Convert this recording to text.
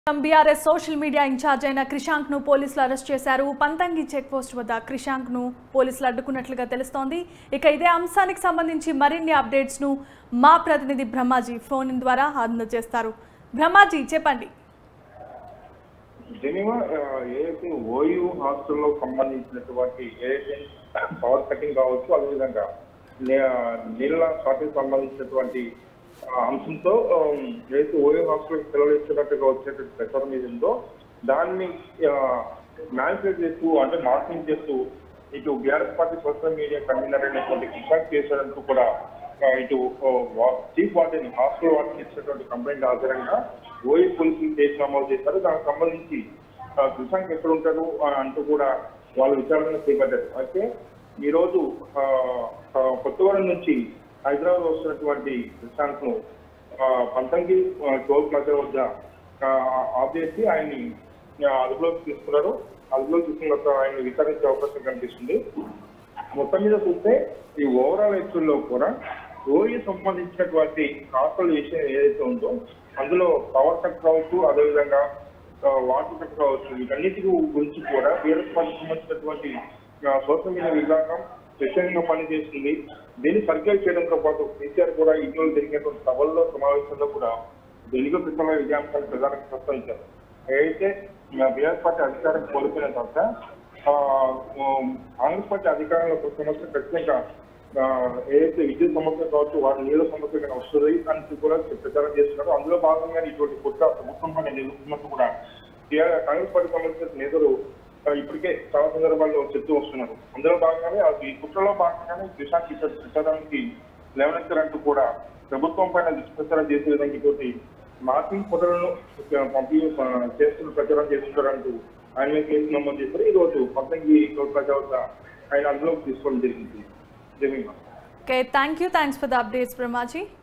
BRS social media incharge అయిన క్రిషాంక్ ను పోలీసులు అరెస్ట్ చేశారు పంతంగి చెక్ పోస్ట్ వద్ద క్రిషాంక్ ను పోలీసులు అడ్డుకున్నట్లుగా తెలుస్తోంది ఇక ఇదే అంశానికి సంబంధించి మరిన్ని అప్డేట్స్ ను మా ప్రతినిధి బ్రహ్మాజీ ఫోన్ ద్వారా అందజేస్తారు బ్రహ్మాజీ చెప్పండి జెనీవా ఆ, ఏదైతే ఓయూ హాస్టల్లో సంబంధించినటువంటి ఏదైతే పవర్ కటింగ్ కావచ్చు అదేవిధంగా నే- నీళ్ళ షార్టేజ్ సంబంధించినటువంటి ఆ, అంశంతో ఆ, ఏదైతే ఓయూ హాస్టల్ సెలవులు ఇచ్చినట్టుగా వచ్చేటువంటి ప్రచారం ఏది ఉందో దాన్ని మ్యానిపులేట్ చేస్తూ అంటే మార్కింగ్ చేస్తూ ఇటు BRS party social media convener అయినటువంటి కిషాక్ చేసేందుకు కూడా ఆ, ఇటు చీఫ్ వార్డెన్ హాస్టల్ వార్డెన్ ఇచ్చినటువంటి కంప్లైంట్ ఆధారంగా ఓయి పోలీసులు కేసు నమోదు చేశారు దానికి సంబంధించి ఆ, కృషాంక్ ఎక్కడ ఉంటాడు ఆ, అంటూ కూడా వాళ్ళు విచారణ చేపట్టారు అయితే ఈ రోజు ఆ, ఆ, కొత్తగూడెం నుంచి హైదరాబాద్ వస్తున్నటువంటి కృషాంక్ ను పంతంగి ఆ, టోల్ ప్లాజా వద్ద ఆ, ఆపేసి ఆయన్ని ఆ, అదుపులోకి తీసుకున్నారు అదుపులోకి తీసుకున్న తర్వాత ఆయన విచారించే అవకాశం కనిపిస్తుంది మొత్తం మీద చూస్తే ఈ ఓవరాల్ ఎక్స్లో కూడా ఓయి సంబంధించినటువంటి కాస్టల్ విషయం ఏదైతే ఉందో అందులో పవర్ కట్ కావచ్చు అదేవిధంగా ఆ, వాటర్ కట్ కావచ్చు వీటన్నిటి గురించి కూడా బీఆర్ఎస్ పార్టీ సంబంధించినటువంటి ఆ, సోషల్ మీడియా విభాగం స్పెషల్గా పనిచేస్తుంది దీన్ని సర్క్యులేట్ చేయడంతో పాటు కేసీఆర్ కూడా ఇటీవల జరిగినటువంటి సభల్లో సమావేశంలో కూడా తెలుగు ప్రజల విజయాంశాలు ప్రధానంగా ప్రస్తావించారు ఏదైతే బీఆర్ఎస్ పార్టీ అధికారం కోల్పోయిన తర్వాత ఆ, ఉమ్, కాంగ్రెస్ పార్టీ అధికారంలోకి వచ్చిన సమస్య ఖచ్చితంగా ఆ, ఏదైతే విద్యుత్ సమస్య కావచ్చు వారి నీళ్ళ సమస్య కానీ వస్తుంది అని కూడా ప్రచారం చేస్తున్నారు అందులో భాగంగా ఇటువంటి కుట్ర ప్రభుత్వం పైన జరుగుతున్నట్టు కూడా టీఆర్ కాంగ్రెస్ పార్టీ సంబంధించిన నేతలు ఆ, ఇప్పటికే చాలా సందర్భాల్లో చెప్తూ వస్తున్నారు అందులో భాగంగానే ఆ ఈ కుట్రలో భాగంగానే దిశాంత్ కిషోర్ ప్రచారానికి లేవనెత్తారంటూ కూడా ప్రభుత్వం పైన దుష్ప్రచారం చేసే విధంగా ఇటువంటి మార్కింగ్ ఫోటోలను పంపి ఆ, చేస్తున్న ప్రచారం చేస్తున్నారంటూ ఆయన మీద కేసు నమోదు చేశారు ఈ రోజు పంతొమ్మిది కోట్ల ప్రజా వద్ద ఆయన అందులోకి తీసుకోవడం జరిగింది జమీన్ okay thank you thanks for the updates Brahmaji